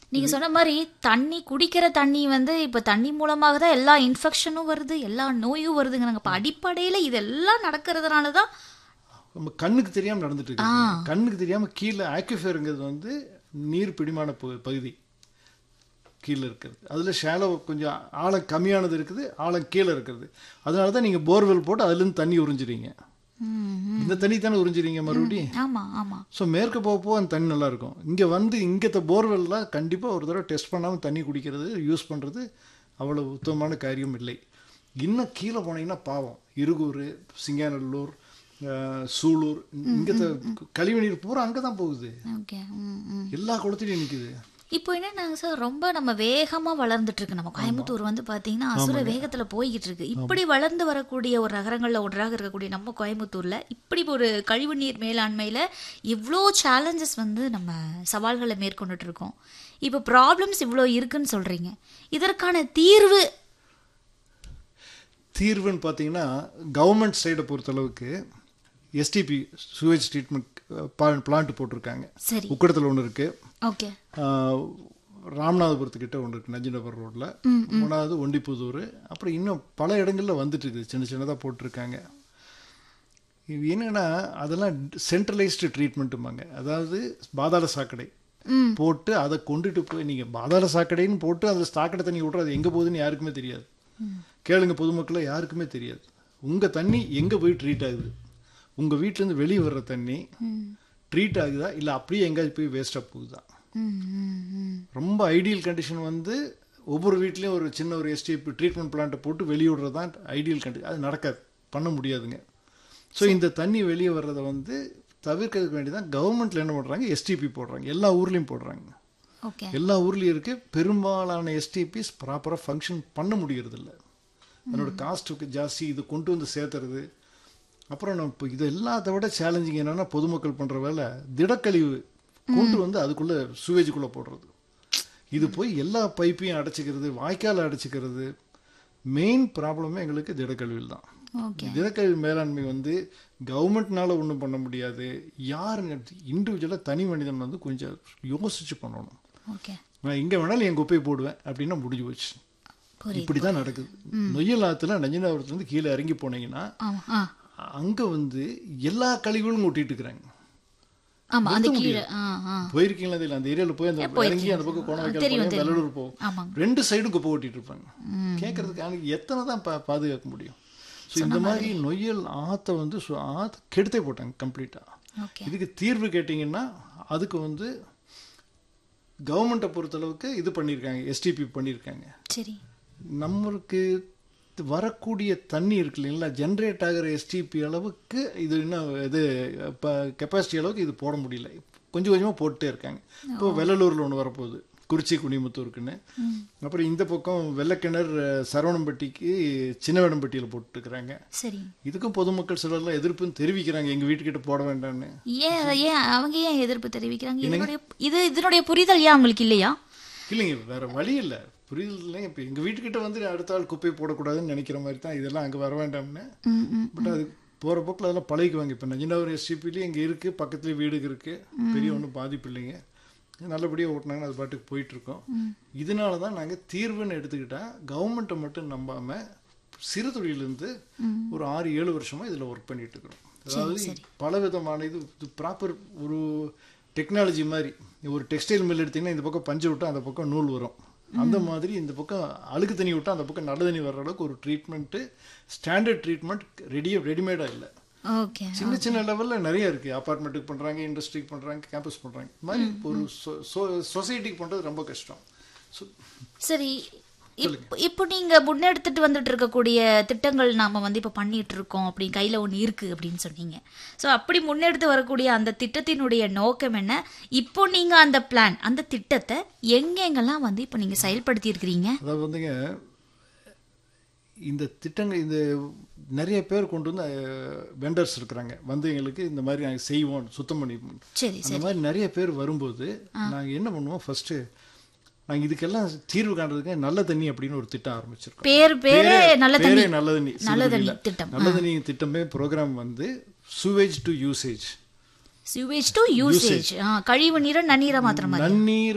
நீங்க சொன்ன மாதிரி தண்ணி குடிக்கிற தண்ணி வந்து இப்ப தண்ணி மூலமாக தான் எல்லா இன்ஃபெக்ஷனும் வருது எல்லா நோயும் வருதுங்கிறாங்க இப்ப அடிப்படையில இதெல்லாம் நடக்கிறதுனால தான் நம்ம கண்ணுக்கு தெரியாம நடந்துட்டு இருக்கு கண்ணுக்கு தெரியாம கீழே ஆக்யூஃபேருங்கிறது வந்து நீர் பிடிமான பகு- பகுதி கீழே இருக்கிறது அதுல ஷாலோ கொஞ்சம் ஆழம் கம்மியானது இருக்குது ஆழம் கீழே இருக்கிறது அதனால தான் நீங்க போர்வெல் போட்டு அதுலேருந்து தண்ணி உறிஞ்சிறீங்க ம், ம். இந்த தண்ணி தானே உறிஞ்சிறீங்க மறுபடியும் ஆமா ஆமா ஸோ மேற்கு போக போக அந்த தண்ணி நல்லா இருக்கும் இங்கே வந்து இங்கத்த போர்வெல்லாம் கண்டிப்பாக ஒரு தடவை டெஸ்ட் பண்ணாமல் தண்ணி குடிக்கிறது யூஸ் பண்ணுறது அவ்வளோ உத்தமமான காரியம் இல்லை இன்னும் கீழே போனீங்கன்னா பாவம் இருகூர் சிங்காநல்லூர் அஹ், சூலூர் இங்கத்த கழிவுநீர் பூரா அங்கே தான் போகுது ஓகே ம் ம் எல்லா குளத்துலையும் நிற்குது இப்போ என்னன்னாங்க சார் ரொம்ப நம்ம வேகமா வளர்ந்துட்டு இருக்கு நம்ம கோயம்புத்தூர் வந்து பாத்தீங்கன்னா அசுர வேகத்துல போய்கிட்டு இருக்கு இப்படி வளர்ந்து வரக்கூடிய ஒரு நகரங்கள்ல ஒன்றாக இருக்கக்கூடிய நம்ம கோயம்புத்தூர்ல இப்படி ஒரு கழிவுநீர் மேலாண்மையில இவ்வளோ சேலஞ்சஸ் வந்து நம்ம சவால்களை மேற்கொண்டுட்டு இருக்கோம் இப்போ ப்ராப்ளம்ஸ் இவ்வளோ இருக்குன்னு சொல்றீங்க இதற்கான தீர்வு தீர்வுன்னு பார்த்தீங்கன்னா கவர்மெண்ட் சைடை பொறுத்தளவுக்கு எஸ்டிபி சுவேஜ் ட்ரீட்மெண்ட் பிளான்ட் போட்டிருக்காங்க சரி உக்கடத்தில் ஒன்று இருக்குது ஓகே ஆஹ் ராமநாதபுரத்துக்கிட்ட ஒன்று இருக்குது நஞ்சினபுரம் ரோட்டில் மூணாவது ஒண்டிப்புதூர் அப்புறம் இன்னும் பல இடங்களில் வந்துட்டு இருக்குது சின்ன சின்னதாக போட்டிருக்காங்க இது என்னன்னா அதெல்லாம் சென்ட்ரலைஸ்டு ட்ரீட்மெண்ட்டுமாங்க அதாவது பாதாள சாக்கடை ம் போட்டு அதை கொண்டுட்டு போய் நீங்கள் பாதாள சாக்கடைன்னு போட்டு அதில் சாக்கடை தண்ணி விட்ற அது எங்கே போகுதுன்னு யாருக்குமே தெரியாது கேளுங்க பொதுமக்களை யாருக்குமே தெரியாது உங்கள் தண்ணி எங்கே போய் ட்ரீட் ஆகுது உங்கள் வீட்டிலேருந்து வெளியே வர்ற தண்ணி ட்ரீட் ஆகுதா இல்லை அப்படியே எங்கேயாவது போய் வேஸ்ட்டாக போகுதா ம் ம் ம் ரொம்ப ஐடியல் கண்டிஷன் வந்து ஒவ்வொரு வீட்லேயும் ஒரு சின்ன ஒரு எஸ்டிபி ட்ரீட்மெண்ட் பிளான்ட்டை போட்டு வெளியே விடுறது தான் ஐடியல் கண்டிஷன் அது நடக்காது பண்ண முடியாதுங்க ஸோ இந்த தண்ணி வெளியே வர்றதை வந்து தவிர்க்கிறதுக்கு வேண்டி தான் கவர்மெண்ட்டில் என்ன பண்ணுறாங்க எஸ்டிபி போடுறாங்க எல்லா ஊர்லேயும் போடுறாங்க ஓகே எல்லா ஊர்லேயும் இருக்கு பெரும்பாலான எஸ்டிபிஸ் ப்ராப்பராக ஃபங்க்ஷன் பண்ண முடியறதில்ல அதனோட காஸ்ட்டுக்கு ஜாஸ்தி இது கொண்டு வந்து சேர்த்துறது அப்புறம் நம்ம இப்போ இது எல்லாத்த விட சேலஞ்சிங் என்னன்னா பொதுமக்கள் பண்ணுற வேலை திடக்கழிவு கொண்டு வந்து அதுக்குள்ளே சுவேஜுக்குள்ளே போடுறது இது போய் எல்லா பைப்பையும் அடைச்சிக்கிறது வாய்க்கால் அடைச்சிக்கிறது மெயின் ப்ராப்ளமே எங்களுக்கு திடக்கழிவில் தான் ஓகே தினக்கழிவு மேலாண்மை வந்து கவர்மெண்ட்னால ஒன்றும் பண்ண முடியாது யார் இண்டிவிஜுவலாக தனி மனிதன் வந்து கொஞ்சம் யோசிச்சு பண்ணணும் ஓகே நான் எங்கே வேணாலும் என் குப்பையை போடுவேன் அப்படின்னா முடிஞ்சு போச்சு புரியுது இப்படி தான் நடக்குது நொய்யல் ஆற்றுல நஞ்சனாபுரத்துலேருந்து கீழே இறங்கி போனீங்கன்னா ஆமா ஆ அங்கே வந்து எல்லா கழிவுகளும் கொட்டிட்டு இருக்கிறாங்க ஆமா அந்த கீழே ஆ ஆ போயிருக்கீங்களா தெரியல அந்த ஏரியாவில் போய் அந்த இறங்கி அந்த பக்கம் கோண வைக்கல் தெரியும், போய் வெள்ளலூர் போகும் ஆமாங்க ரெண்டு சைடும் குப்பை ஓட்டிட்டு இருப்பாங்க கேட்கறதுக்கு எனக்கு எத்தனை தான் பா பாதுகாக்க முடியும் ஸோ இந்த மாதிரி நொய்யல் ஆற்றை வந்து சு- ஆற்றை கெடுத்தே போட்டாங்க கம்ப்ளீட்டாக ஓகே இதுக்கு தீர்வு கேட்டிங்கன்னா அதுக்கு வந்து கவர்மெண்ட்டை பொறுத்தளவுக்கு இது பண்ணியிருக்காங்க எஸ்டிபி பண்ணியிருக்காங்க சரி நம்மளுக்கு வரக்கூடிய தண்ணி இருக்கு இல்லைங்களா ஜென்ரேட் ஆகிற எஸ்டிபி அளவுக்கு இது இன்னும் இது இப்போ கெப்பாசிட்டி அளவுக்கு இது போட முடியல கொஞ்சம் கொஞ்சமாக போட்டுட்டே இருக்காங்க இப்போ வெள்ளலூரில் ஒன்று வரப்போகுது குறிச்சி குனிமுத்தூருக்குன்னு அப்புறம் இந்த பக்கம் வெள்ளக்கிணர் சரவணம்பட்டிக்கு சின்னவேடம்பட்டியில் போட்டுருக்குறாங்க சரி இதுக்கும் பொதுமக்கள் சிலர்லாம் எதிர்ப்புன்னு தெரிவிக்கிறாங்க எங்கள் வீட்டுக்கிட்ட போட வேண்டாம்னு ஏன் அதை ஏன் அவங்க ஏன் எதிர்ப்பு தெரிவிக்கிறாங்க இதனுடைய இது இதனுடைய புரிதல் ஏன் அவங்களுக்கு இல்லையா இல்லைங்க வேற வழி இல்லை புரியுது இல்லைங்க இப்போ எங்கள் வீட்டுக்கிட்ட வந்து அடுத்த ஆள் குப்பை போடக்கூடாதுன்னு நினைக்கிற மாதிரி தான் இதெல்லாம் அங்கே வர வேண்டாம்னு ம் ம் பட் அது போகிற போக்கில் அதெல்லாம் பழகிக்குவாங்க இப்போ நஜினாவூர் எஸ்டிபிலேயே இங்கே இருக்குது பக்கத்துலேயே வீடு இருக்குது பெரிய ஒன்றும் பாதிப்பு இல்லைங்க நல்லபடியாக ஓட்டினாங்கன்னு அது பாட்டுக்கு போயிட்டுருக்கோம் இதனால தான் நாங்கள் தீர்வுன்னு எடுத்துக்கிட்டால் கவர்மெண்ட்டை மட்டும் நம்பாமல் சிறு தொழிலேருந்து ஒரு ஆறு ஏழு வருஷமாக இதில் ஒர்க் பண்ணிட்டு இருக்கிறோம் அதாவது பல விதமான இது இது ப்ராப்பர் ஒரு டெக்னாலஜி மாதிரி ஒரு டெக்ஸ்டைல் மில் எடுத்தீங்கன்னா இந்த பக்கம் பஞ்சு விட்டா அந்த பக்கம் நூல் வரும் அந்த மாதிரி இந்த பக்கம் அழுக்கு தண்ணி விட்டா அந்த பக்கம் நல்ல தண்ணி வர்ற அளவுக்கு ஒரு ட்ரீட்மெண்ட்டு ஸ்டாண்டர்ட் ட்ரீட்மெண்ட் ரெடியாக ரெடிமேடாக இல்லை ஓகே சின்ன சின்ன லெவலில் நிறைய இருக்குது அப்பார்ட்மெண்ட்டுக்கு பண்ணுறாங்க இண்டஸ்ட்ரிக்கு பண்ணுறாங்க கேம்பஸ் பண்ணுறாங்க இந்த மாதிரி ஒரு சொசைட்டிக்கு பண்ணுறது ரொம்ப கஷ்டம் ஸோ சரி இப்போ இப்போ நீங்க முன்னெடுத்துட்டு வந்துட்டு இருக்கக்கூடிய திட்டங்கள் நாம வந்து இப்போ பண்ணிட்டு இருக்கோம் அப்படி கையில ஒன்று இருக்கு அப்படின்னு சொன்னீங்க ஸோ அப்படி முன்னெடுத்து வரக்கூடிய அந்த திட்டத்தினுடைய நோக்கம் என்ன இப்போ நீங்க அந்த பிளான் அந்த திட்டத்தை எங்கெங்கெல்லாம் வந்து இப்போ நீங்க செயல்படுத்தி இருக்கிறீங்க அதாவது வந்துங்க இந்த திட்டங்கள் இந்த நிறைய பேர் கொண்டு வந்து வெண்டர்ஸ் இருக்கிறாங்க வந்து எங்களுக்கு இந்த மாதிரி நாங்கள் செய்வோம் சுத்தம் பண்ணி சரி அந்த மாதிரி நிறைய பேர் வரும்போது நாங்கள் என்ன பண்ணுவோம் ஃபர்ஸ்ட் நாங்கள் இதுக்கெல்லாம் தீர்வு காண்றதுக்கு நல்ல தண்ணி அப்படின்னு ஒரு திட்டம் ஆரம்பிச்சிருக்கோம் பேர் பேரே நல்ல பேரே தண்ணி நல்ல தண்ணி நல்ல தண்ணி சிறுதுளியில. திட்டம் நல்ல தண்ணி திட்டமே ப்ரோக்ராம் வந்து sewage to usage sewage to usage கழிவு நீரை நன்னீரை மாத்திர மாதிரி நன்னீர்